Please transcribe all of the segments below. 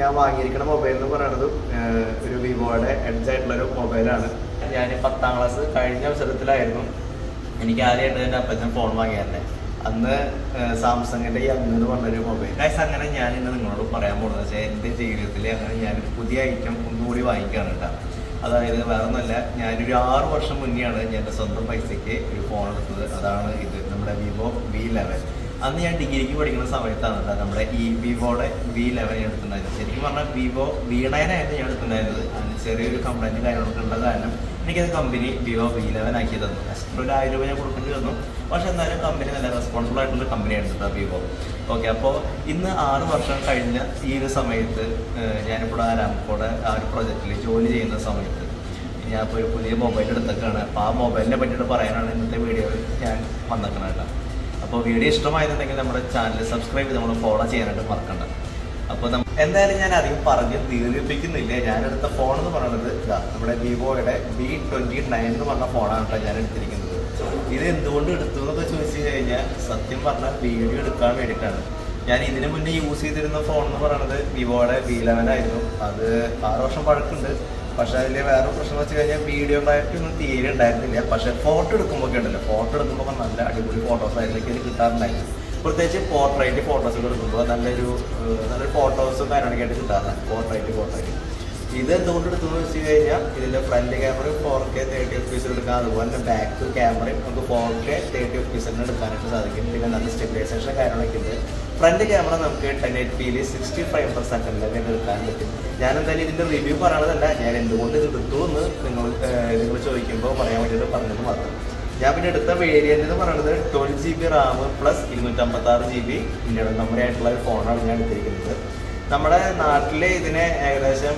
ഞാൻ വാങ്ങിയിരിക്കുന്ന മൊബൈൽ എന്ന് പറയുന്നത് ഏഹ്, ഒരു വിവോയുടെ എഡ്ജ് ആയിട്ടുള്ള ഒരു മൊബൈലാണ് ഞാൻ പത്താം ക്ലാസ് കഴിഞ്ഞ അവസരത്തിലായിരുന്നു എനിക്ക് ആദ്യമായിട്ട് എൻ്റെ അപ്പച്ചൻ ഫോൺ വാങ്ങിയായിരുന്നെ അന്ന് സാംസങ്ങിന്റെ ഈ അങ്ങ് എന്ന് പറഞ്ഞൊരു മൊബൈൽ ഗൈസ് അങ്ങനെ ഞാൻ ഇന്ന് നിങ്ങളോട് പറയാൻ പോകുന്നത് വെച്ചാൽ എൻ്റെ ജീവിതത്തിൽ അങ്ങനെ ഞാനൊരു പുതിയ ഐറ്റം ഒന്നുകൂടി വാങ്ങിക്കാണ് കേട്ടോ അതായത് വേറെ ഒന്നുമല്ല ഞാനൊരു ആറ് വർഷം മുന്നെയാണ് ഞാൻ എൻ്റെ സ്വന്തം പൈസയ്ക്ക് ഒരു ഫോൺ എടുത്തത് അതാണ് ഇത് നമ്മുടെ വിവോ വി ലെവൻ അന്ന് ഞാൻ ഡിഗ്രിക്ക് പഠിക്കുന്ന സമയത്താണ് കേട്ടോ നമ്മുടെ ഈ വിവോയുടെ വി ലെവൻ ഞാൻ എടുത്തിട്ടുണ്ടായിരുന്നത് ശരിക്കും പറഞ്ഞാൽ വിവോ വി നയനായിരുന്നു ഞാൻ എടുത്തിട്ടുണ്ടായിരുന്നത് അതിന് ചെറിയൊരു കംപ്ലൈൻറ്റ് കാര്യങ്ങളൊക്കെ ഉള്ള കാരണം എനിക്കത് കമ്പനി വിവോ വി ലെവൻ ആക്കി തന്നു എക്സ്ട്രാ ഒരു ആയിരം രൂപ ഞാൻ കൊടുക്കേണ്ടി വന്നു പക്ഷെ എന്നാലും കമ്പനി നല്ല റെസ്പോൺസിബിൾ ആയിട്ടുള്ള കമ്പനിയാണ് കേട്ടോ വിവോ ഓക്കെ അപ്പോൾ ഇന്ന് ആറ് വർഷം കഴിഞ്ഞ ഈ ഒരു സമയത്ത് ഏഹ്, ഞാനിപ്പോൾ ആരാമക്കോടെ ആ ഒരു പ്രൊജക്റ്റിൽ ജോലി ചെയ്യുന്ന സമയത്ത് ഞാൻ ഇപ്പോൾ ഒരു പുതിയ മൊബൈൽ എടുത്തേക്കാണ് അപ്പോൾ ആ മൊബൈലിനെ പറ്റിയിട്ട് പറയാനാണ് ഇന്നത്തെ വീഡിയോയിൽ ഞാൻ വന്നേക്കണം കേട്ടോ അപ്പോൾ വീഡിയോ ഇഷ്ടമായിരുന്നുണ്ടെങ്കിൽ നമ്മുടെ ചാനൽ സബ്സ്ക്രൈബ് ചെയ്ത് നമ്മൾ ഫോളോ ചെയ്യാനായിട്ട് മറക്കണ്ട അപ്പോൾ നമ്മ- എന്തായാലും ഞാൻ അധികം പറഞ്ഞ് ദീർഘിപ്പിക്കുന്നില്ല ഞാൻ എടുത്ത ഫോൺ എന്ന് പറയുന്നത് ഇതാ നമ്മുടെ വിവോയുടെ ബി ട്വന്റി നയൻ എന്ന് പറഞ്ഞ ഫോണാണ് കേട്ടോ ഞാൻ എടുത്തിരിക്കുന്നത് ഇത് എന്തുകൊണ്ട് എടുത്തു എന്നൊക്കെ ചോദിച്ചു കഴിഞ്ഞാൽ സത്യം പറഞ്ഞാൽ വീഡിയോ എടുക്കാൻ വേണ്ടിയിട്ടാണ് ഞാൻ ഇതിനു മുന്നേ യൂസ് ചെയ്തിരുന്ന ഫോൺ എന്ന് പറയുന്നത് വിവോയുടെ വി ലെവൻ ആയിരുന്നു അത് ആറ് വർഷം പഴക്കമുണ്ട് പക്ഷെ അതിൽ വേറെ പ്രശ്നം വെച്ച് കഴിഞ്ഞാൽ വീഡിയോ ക്ലാരിറ്റി ഒന്നും തീരെ ഉണ്ടായിരുന്നില്ല പക്ഷെ ഫോട്ടോ എടുക്കുമ്പോൾ ഒക്കെ ഉണ്ടല്ലോ ഫോട്ടോ എടുക്കുമ്പോൾ നല്ല അടിപൊളി ഫോട്ടോസ് അതിലേക്ക് എനിക്ക് കിട്ടാറുണ്ടായിരുന്നു പ്രത്യേകിച്ച് പോർട്രേറ്റ് ഫോട്ടോസ് ഒക്കെ എടുക്കുമ്പോൾ നല്ലൊരു ഏഹ്, നല്ലൊരു ഫോട്ടോസും കാര്യങ്ങളൊക്കെ ആയിട്ട് കിട്ടാറുണ്ട് പോർട്രേറ്റ് പോർട്രേറ്റ് ഇത് എന്തുകൊണ്ട് എടുത്തെന്ന് വെച്ച് കഴിഞ്ഞാൽ ഇതിന്റെ ഫ്രണ്ട് ക്യാമറയും ഫോർ കെ തേർട്ടി എഫ് പീസിൽ എടുക്കാം അതുപോലെ തന്നെ ബാക്ക് ക്യാമറയും നമുക്ക് ഫോർ കെ തേർട്ടി എഫ് പീസിൽ എടുക്കാനായിട്ട് സാധിക്കും പിന്നെ നല്ല സ്റ്റെബിലൈസേഷൻ കാര്യങ്ങളൊക്കെ ഉണ്ട് ഫ്രണ്ട് ക്യാമറ നമുക്ക് ടെൻ എയ്റ്റ് പിയിൽ സിക്സ്റ്റി ഫ്രെയിം പെർ സെക്കൻഡിലൊക്കെ എടുക്കാൻ പറ്റും ഞാൻ എന്തായാലും ഇതിന്റെ റിവ്യൂ പറയണതല്ല ഞാൻ എന്തുകൊണ്ട് ഇത് എടുത്തു എന്ന് നിങ്ങൾ നിങ്ങൾ ചോദിക്കുമ്പോൾ പറയാൻ വേണ്ടിയിട്ട് പറഞ്ഞത് മാത്രം ഞാൻ പിന്നെ എടുത്ത വേരിയന്റ് എന്ന് പറയുന്നത് twelve G B RAM plus ഇരുന്നൂറ്റമ്പത്തി ആറ് ജി ബി ഇന്ത്യയുടെ മെമ്മറി ആയിട്ടുള്ള ഒരു ഫോണാണ് ഞാൻ എടുത്തിരിക്കുന്നത് നമ്മുടെ നാട്ടില് ഇതിനെ ഏകദേശം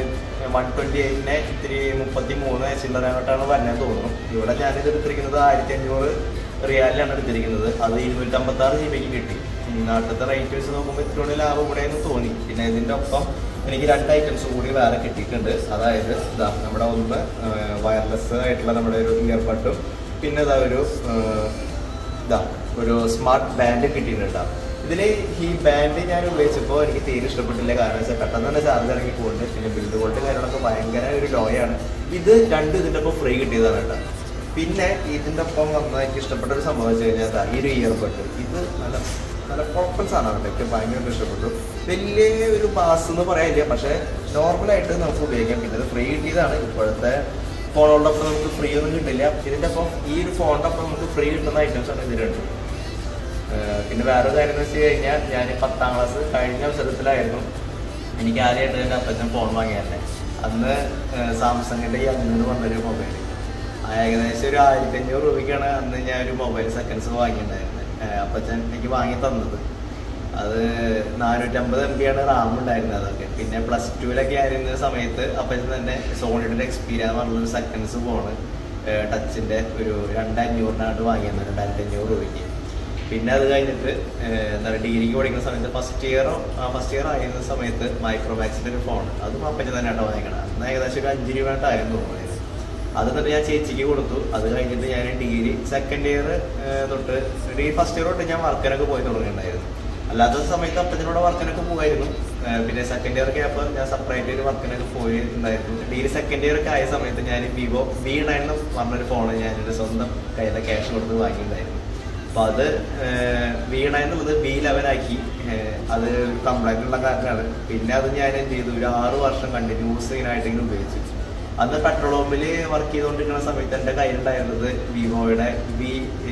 വൺ ട്വന്റി എയ്റ്റിനെ ഇത്തിരി മുപ്പത്തി മൂന്ന് ചില്ലറങ്ങോട്ടാണ് വരുന്നത് തോന്നുന്നു ഇവിടെ ഞാനിത് എടുത്തിരിക്കുന്നത് ആയിരത്തി അഞ്ഞൂറ് റിയാലിലാണ് എടുത്തിരിക്കുന്നത് അത് ഇരുന്നൂറ്റമ്പത്തി ആറ് ജി ബിക്ക് കിട്ടി ഈ നാട്ടിലത്തെ റേറ്റ് വെച്ച് നോക്കുമ്പോൾ ഇത്തിരി ലാഭം ഇവിടെ എന്ന് തോന്നി പിന്നെ ഇതിന്റെ ഒപ്പം എനിക്ക് രണ്ട് ഐറ്റംസ് കൂടി വേറെ കിട്ടിയിട്ടുണ്ട് അതായത് ഇതാ നമ്മുടെ ഒന്ന് വയർലെസ് ആയിട്ടുള്ള നമ്മുടെ ഒരു ഇയർബഡും പിന്നെ ഇതാ ഒരു ഏഹ്, ഇതാ ഒരു സ്മാർട്ട് ബാൻഡ് കിട്ടിയിട്ടുണ്ട് ഇതിൽ ഈ ബാൻഡ് ഞാൻ ഉപയോഗിച്ചപ്പോൾ എനിക്ക് തീരെ ഇഷ്ടപ്പെട്ടില്ല കാരണം വെച്ചാൽ പെട്ടെന്ന് തന്നെ ചാർജ് ഇറങ്ങി പോകുന്നുണ്ട് പിന്നെ ബിൽഡ് ക്വാളിറ്റി കാര്യങ്ങളൊക്കെ ഭയങ്കര ഒരു ലോയാണ് ഇത് രണ്ടും ഇതിൻ്റെ ഒപ്പം ഫ്രീ കിട്ടിയതാണ് കേട്ടോ പിന്നെ ഇതിൻ്റെ ഒപ്പം വന്ന എനിക്ക് ഇഷ്ടപ്പെട്ട ഒരു സംഭവം വെച്ച് കഴിഞ്ഞാൽ ദാ ഈ ഒരു ഇയർബഡ് ഇത് നല്ല നല്ല കുഴപ്പം സാധനമാണ് കേട്ടോ എനിക്ക് ഭയങ്കരമായിട്ട് ഇഷ്ടപ്പെട്ടു വലിയ ഒരു ബാസ് എന്ന് പറയാനില്ല പക്ഷേ നോർമലായിട്ട് നമുക്ക് ഉപയോഗിക്കാം പിന്നെ ഇത് ഫ്രീ കിട്ടിയതാണ് ഇപ്പോഴത്തെ ഫോണുകളുടെ ഒപ്പം നമുക്ക് ഫ്രീ ഒന്നും കിട്ടില്ല ഇതിൻ്റെ ഒപ്പം ഈ ഒരു ഫോണിൻ്റെ ഒപ്പം നമുക്ക് ഫ്രീ കിട്ടുന്ന ഐറ്റംസ് ആണ് ഇതിലുണ്ട് ഏഹ് പിന്നെ വേറെ കാര്യം എന്ന് വെച്ച് കഴിഞ്ഞാൽ ഞാൻ പത്താം ക്ലാസ് കഴിഞ്ഞ അവസരത്തിലായിരുന്നു എനിക്ക് ആദ്യമായിട്ട് എൻ്റെ അപ്പച്ചൻ ഫോൺ വാങ്ങിയായിരുന്നെ അന്ന് ഏഹ് സാംസങ്ങിൻ്റെ ഈ അഞ്ഞൂറ് പറഞ്ഞൊരു മൊബൈൽ ഏകദേശം ഒരു ആയിരത്തി അഞ്ഞൂറ് രൂപയ്ക്കാണ് അന്ന് ഞാൻ ഒരു മൊബൈൽ സെക്കൻഡ്സ് വാങ്ങിയിട്ടുണ്ടായിരുന്നത് ഏഹ് അപ്പച്ചൻ എനിക്ക് വാങ്ങി തന്നത് അത് നാനൂറ്റമ്പത് എം ബി ആണ് റാം ഉണ്ടായിരുന്നത് അതൊക്കെ പിന്നെ പ്ലസ് ടുവിലൊക്കെ ആയിരുന്ന സമയത്ത് അപ്പച്ചൻ തന്നെ സോണിയുടെ എക്സ്പീരിയൻ എന്ന് പറഞ്ഞൊരു സെക്കൻഡ്സ് ഫോണ് ടച്ചിൻ്റെ ഒരു രണ്ടഞ്ഞൂറിനായിട്ട് വാങ്ങിയത് രണ്ടായിരത്തി അഞ്ഞൂറ് രൂപയ്ക്ക് പിന്നെ അത് കഴിഞ്ഞിട്ട് ഏഹ്, എന്താ പറയുക ഡിഗ്രിക്ക് പഠിക്കുന്ന സമയത്ത് ഫസ്റ്റ് ഇയറോ ഫസ്റ്റ് ഇയർ ആയിരുന്ന സമയത്ത് മൈക്രോമാക്സിന്റെ ഒരു ഫോൺ അതും അപ്പച്ചൻ തന്നെയാട്ടോ വാങ്ങിക്കണം അന്ന് ഏകദേശം ഒരു അഞ്ച് രൂപയായിട്ടായിരുന്നു തോന്നുന്നത് അത് എന്നിട്ട് ഞാൻ ചേച്ചിക്ക് കൊടുത്തു അത് കഴിഞ്ഞിട്ട് ഞാൻ ഡിഗ്രി സെക്കൻഡ് ഇയർ തൊട്ട് ഡിഗ്രി ഫസ്റ്റ് ഇയർ തൊട്ട് ഞാൻ വർക്കിനൊക്കെ പോയി തുടങ്ങിയിട്ടുണ്ടായിരുന്നു അല്ലാത്ത സമയത്ത് അപ്പച്ചനോട് വർക്കിനൊക്കെ പോകുമായിരുന്നു ഏഹ് പിന്നെ സെക്കൻഡ് ഇയർ ഒക്കെ അപ്പോൾ ഞാൻ സെപ്പറേറ്റ് ഒരു വർക്കിനൊക്കെ പോയിട്ടുണ്ടായിരുന്നു ഡിഗ്രി സെക്കൻഡ് ഇയർ ഒക്കെ ആയ സമയത്ത് ഞാൻ വിവോ വി നയൻ എന്ന് പറഞ്ഞൊരു ഫോൺ ഞാൻ എൻ്റെ സ്വന്തം കയ്യിലെ ക്യാഷ് കൊടുത്ത് വാങ്ങിയിട്ടുണ്ടായിരുന്നു അപ്പൊ അത് വീണ എന്നുള്ളത് ബി ലെവൻ ആക്കി ഏഹ് അത് കംപ്ലൈന്റ് ഉള്ള കാരണമാണ് പിന്നെ അത് ഞാൻ എന്ത് ചെയ്തു ഒരു ആറ് വർഷം കണ്ടിന്യൂസ് ഇതിനായിട്ട് ഇങ്ങനെ ഉപയോഗിച്ചു അന്ന് പെട്രോൾ പമ്പിൽ വർക്ക് ചെയ്തുകൊണ്ടിരിക്കുന്ന സമയത്ത് എൻ്റെ കയ്യിലുണ്ടായിരുന്നത് വിവോയുടെ വി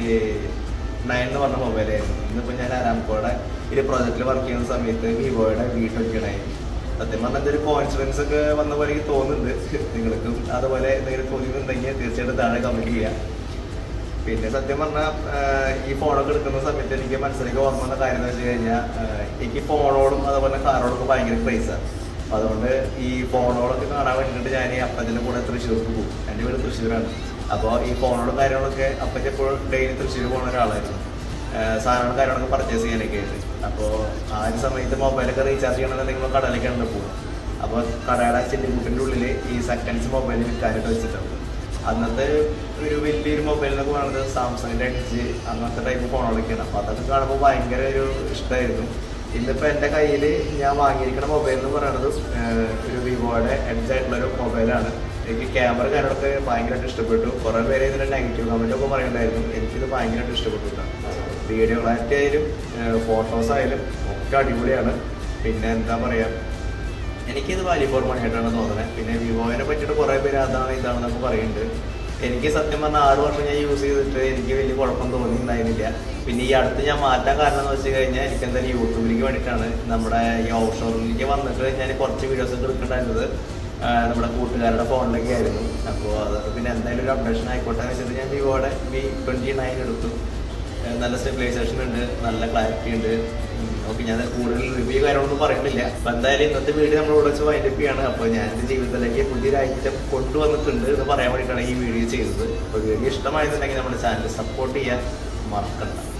നയൻ എന്ന് പറഞ്ഞ മൊബൈലായിരുന്നു ഇന്നിപ്പോൾ ഞാൻ ആരാംകോടെ ഒരു പ്രോജക്റ്റിൽ വർക്ക് ചെയ്യുന്ന സമയത്ത് വിവോയുടെ വി ട്വൻറ്റി നയൻ സത്യം പറഞ്ഞാൽ എന്തൊരു കോൺഫിഡൻസ് ഒക്കെ വന്ന പോലെ എനിക്ക് തോന്നുന്നുണ്ട് നിങ്ങൾക്കും അതുപോലെ എന്തെങ്കിലും തോന്നിയിട്ടുണ്ടെങ്കിൽ തീർച്ചയായിട്ടും താഴെ കമൻറ്റ് ചെയ്യാം പിന്നെ സത്യം പറഞ്ഞാൽ ഈ ഫോണൊക്കെ എടുക്കുന്ന സമയത്ത് എനിക്ക് മനസ്സിലേക്ക് ഓർമ്മ വന്ന കാര്യം എന്ന് വെച്ച് കഴിഞ്ഞാൽ എനിക്ക് ഫോണോടും അതുപോലെ കാറോടൊക്കെ ഭയങ്കര ക്രൈസാണ് അപ്പോൾ അതുകൊണ്ട് ഈ ഫോണോടൊക്കെ കാണാൻ വേണ്ടിയിട്ട് ഞാൻ ഈ അപ്പച്ചൻ്റെ കൂടെ തൃശ്ശൂർക്ക് പോകും എൻ്റെ വീട് തൃശ്ശൂരാണ് അപ്പോൾ ഈ ഫോണോടും കാര്യങ്ങളൊക്കെ അപ്പച്ചൻ എപ്പോഴും ഡെയിലി തൃശ്ശൂർ പോകുന്ന ഒരാളായിരുന്നു ഏഹ് സാധനങ്ങളും കാര്യങ്ങളൊക്കെ പർച്ചേസ് ചെയ്യാനൊക്കെ ആയിട്ട് അപ്പോൾ ആ ഒരു സമയത്ത് മൊബൈലൊക്കെ റീചാർജ് ചെയ്യണമെന്നുണ്ടെങ്കിൽ നമ്മൾ കടയിലേക്കാണ് പോകും അപ്പോൾ കടയുടെ ചെല്ലിമുട്ടിൻ്റെ ഉള്ളിൽ ഈ സെക്കൻഡ്സ് മൊബൈൽ വിൽക്കാനായിട്ട് വെച്ചിട്ടുണ്ട് അന്നത്തെ ഒരു വലിയൊരു മൊബൈൽ എന്നൊക്കെ പറയുന്നത് സാംസങ്ങിന്റെ എഡ്ജ് അങ്ങനത്തെ ടൈപ്പ് ഫോണുകളൊക്കെയാണ് അപ്പോൾ അതൊക്കെ കാണുമ്പോൾ ഭയങ്കര ഒരു ഇഷ്ടമായിരുന്നു ഇന്നിപ്പോൾ എൻ്റെ കയ്യിൽ ഞാൻ വാങ്ങിയിരിക്കുന്ന മൊബൈൽ എന്ന് പറയുന്നത് ഏഹ്, ഒരു വിവോയുടെ എഡ്ജ് ആയിട്ടുള്ള ഒരു മൊബൈലാണ് എനിക്ക് ക്യാമറ കാര്യങ്ങളൊക്കെ ഭയങ്കരമായിട്ട് ഇഷ്ടപ്പെട്ടു കുറേ പേര് ഇതിൻ്റെ നെഗറ്റീവ് കമൻ്റ് ഒക്കെ പറയുന്നുണ്ടായിരുന്നു എനിക്കിത് ഭയങ്കരമായിട്ട് ഇഷ്ടപ്പെട്ടു കേട്ടോ വീഡിയോ ക്ലാരിറ്റി ആയാലും ഫോട്ടോസ് ആയാലും ഒക്കെ അടിപൊളിയാണ് പിന്നെ എന്താ പറയുക എനിക്കിത് വാല്യൂ ഫോർ മണി ആയിട്ടാണ് തോന്നുന്നത് പിന്നെ വിവോനെ പറ്റിയിട്ട് കുറേ പേര് അതാണ് ഇതാണെന്നൊക്കെ പറയുന്നുണ്ട് എനിക്ക് സത്യം പറഞ്ഞാൽ ആറ് വർഷം ഞാൻ യൂസ് ചെയ്തിട്ട് എനിക്ക് വലിയ കുഴപ്പം തോന്നിയിട്ടുണ്ടായിരുന്നില്ല പിന്നെ ഈ അടുത്ത് ഞാൻ മാറ്റാൻ കാരണം എന്ന് വെച്ച് കഴിഞ്ഞാൽ എനിക്ക് എന്തായാലും യൂട്യൂബിലേക്ക് വേണ്ടിയിട്ടാണ് നമ്മുടെ ഈ ഓഫ് ഷോറിലേക്ക് വന്നിട്ട് ഞാൻ കുറച്ച് വീഡിയോസ് ഒക്കെ എടുക്കേണ്ടായിരുന്നത് ആ, നമ്മുടെ കൂട്ടുകാരുടെ ഫോണിലേക്ക് ആയിരുന്നു അപ്പോൾ അതൊക്കെ പിന്നെ എന്തായാലും ഒരു അപ്ഡേഷൻ ആയിക്കോട്ടെ എന്ന് വെച്ചിട്ട് ഞാൻ വിവോയുടെ വി ട്വൻറ്റി നയൻ എടുത്തു ഏഹ് നല്ല സ്റ്റെബിലൈസേഷൻ ഉണ്ട് നല്ല ക്ലാരിറ്റി ഉണ്ട് ഓക്കെ ഞാൻ കൂടുതൽ റിവ്യൂ കാര്യങ്ങളൊന്നും പറയുന്നില്ല അപ്പൊ എന്തായാലും ഇന്നത്തെ വീഡിയോ നമ്മൾ ഇവിടെ വെച്ച് വൈൻഡപ്പ് ചെയ്യാണ് അപ്പോൾ ഞാൻ എൻ്റെ ജീവിതത്തിലേക്ക് പുതിയൊരു ഐറ്റം കൊണ്ടുവന്നിട്ടുണ്ട് എന്ന് പറയാൻ വേണ്ടിയിട്ടാണ് ഈ വീഡിയോ ചെയ്തത് അപ്പോൾ വീഡിയോ ഇഷ്ടമായെന്നുണ്ടെങ്കിൽ നമ്മുടെ ചാനൽ സപ്പോർട്ട് ചെയ്യാൻ മറക്കണ്ട